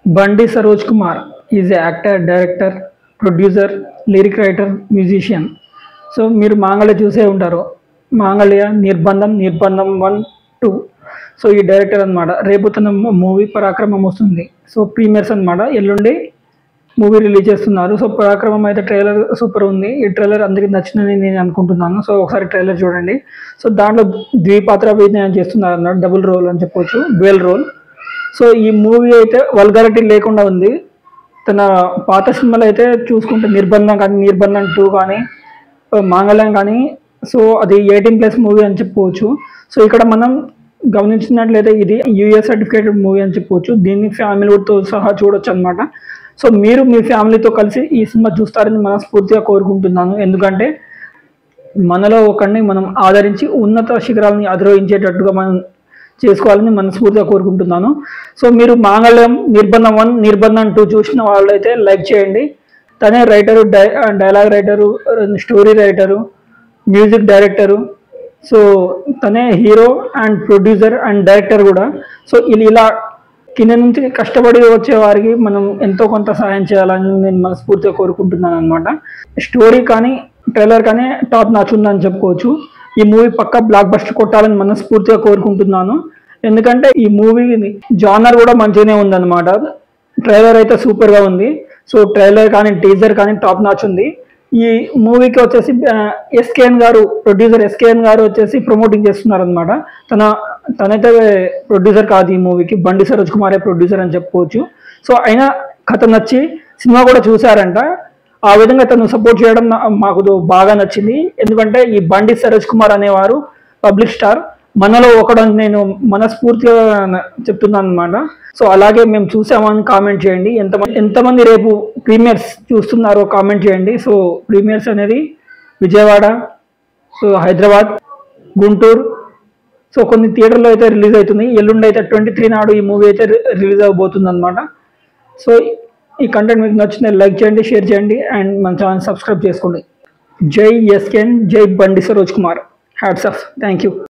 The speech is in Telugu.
బండి Saroj Kumar is actor director producer lyric writer musician so మీరు మాంగళ్య చూసే ఉంటారు Mangalya Nirbandham Nirbandham one two so ఈ డైరెక్టర్ అన్నమాట రేపు తన మూవీ పరాక్రమం వస్తుంది సో ప్రీమియర్స్ అన్నమాట ఎల్లుండి మూవీ రిలీజ్ చేస్తున్నారు సో పరాక్రమం అయితే ట్రైలర్ సూపర్ ఉంది ఈ ట్రైలర్ అందరికి నచ్చిందని నేను అనుకుంటున్నాను సో ఒకసారి ట్రైలర్ చూడండి సో దాంట్లో ద్విపాత్ర అభినయం చేస్తున్నారు అన్నమాట డబుల్ రోల్ అని చెప్పొచ్చు డ్యూయల్ రోల్ సో ఈ మూవీ అయితే వల్గారిటీ లేకుండా ఉంది తన పాత సినిమాలు అయితే చూసుకుంటే నిర్బంధం కానీ నిర్బంధం టూ కానీ మాంగళ్యం కానీ సో అది ఎయిటీన్ ప్లస్ మూవీ అని చెప్పుకోవచ్చు సో ఇక్కడ మనం గమనించినట్లయితే ఇది యూఎస్ సర్టిఫికేటెడ్ మూవీ అని చెప్పుకోవచ్చు దీన్ని ఫ్యామిలీతో సహా చూడొచ్చు అనమాట సో మీరు మీ ఫ్యామిలీతో కలిసి ఈ సినిమా చూస్తారని మనస్ఫూర్తిగా కోరుకుంటున్నాను ఎందుకంటే మనలో ఒకరిని మనం ఆదరించి ఉన్నత శిఖరాలని అధిరోహించేటట్టుగా మనం చేసుకోవాలని మనస్ఫూర్తిగా కోరుకుంటున్నాను సో మీరు మాంగళ్యం నిర్బంధం వన్ నిర్బంధం టూ చూసిన వాళ్ళైతే లైక్ చేయండి తనే రైటరు డై dialogue writer story writer music director so తనే hero and producer and director కూడా సో ఇది ఇలా కింద నుంచి కష్టపడి వచ్చే వారికి మనం ఎంతో కొంత సహాయం చేయాలని నేను మనస్ఫూర్తిగా కోరుకుంటున్నాను అనమాట స్టోరీ కానీ ట్రైలర్ కానీ టాప్ నాచ్ ఉందని చెప్పుకోవచ్చు ఈ మూవీ పక్క బ్లాక్ బస్టర్ కొట్టాలని మనస్ఫూర్తిగా కోరుకుంటున్నాను ఎందుకంటే ఈ మూవీ జానర్ కూడా మంచిగానే ఉందన్నమాట ట్రైలర్ అయితే సూపర్గా ఉంది సో ట్రైలర్ కానీ టీజర్ కానీ టాప్ నాచ్ ఉంది ఈ మూవీకి వచ్చేసి ఎస్కేఎన్ గారు ప్రొడ్యూసర్ ఎస్కేఎన్ గారు వచ్చేసి ప్రమోటింగ్ చేస్తున్నారు అనమాట తన తనైతే ప్రొడ్యూసర్ కాదు ఈ మూవీకి బండి సరోజ్ కుమారే ప్రొడ్యూసర్ అని చెప్పుకోవచ్చు సో అయినా కథ నచ్చి సినిమా కూడా చూశారంట ఆ విధంగా తను సపోర్ట్ చేయడం నా- మాకు బాగా నచ్చింది ఎందుకంటే ఈ బండి సరోజ్ కుమార్ అనేవారు పబ్లిక్ స్టార్ మనలో ఒకడు అని నేను మనస్ఫూర్తిగా చెప్తున్నాను అనమాట సో అలాగే మేము చూసామని కామెంట్ చేయండి ఎంతమంది ఎంతమంది రేపు ప్రీమియర్స్ చూస్తున్నారో కామెంట్ చేయండి సో ప్రీమియర్స్ అనేది విజయవాడ సో హైదరాబాద్ గుంటూరు సో కొన్ని థియేటర్లో అయితే రిలీజ్ అవుతుంది ఎల్లుండి అయితే ట్వంటీ త్రీ నాడు ఈ మూవీ అయితే రిలీజ్ అవబోతుంది అనమాట సో ఈ కంటెంట్ మీకు నచ్చిన లైక్ చేయండి షేర్ చేయండి అండ్ మన ఛానల్ సబ్స్క్రైబ్ చేసుకోండి జై ఎస్కెన్ Jai Bandi Saroj Kumar hats off thank you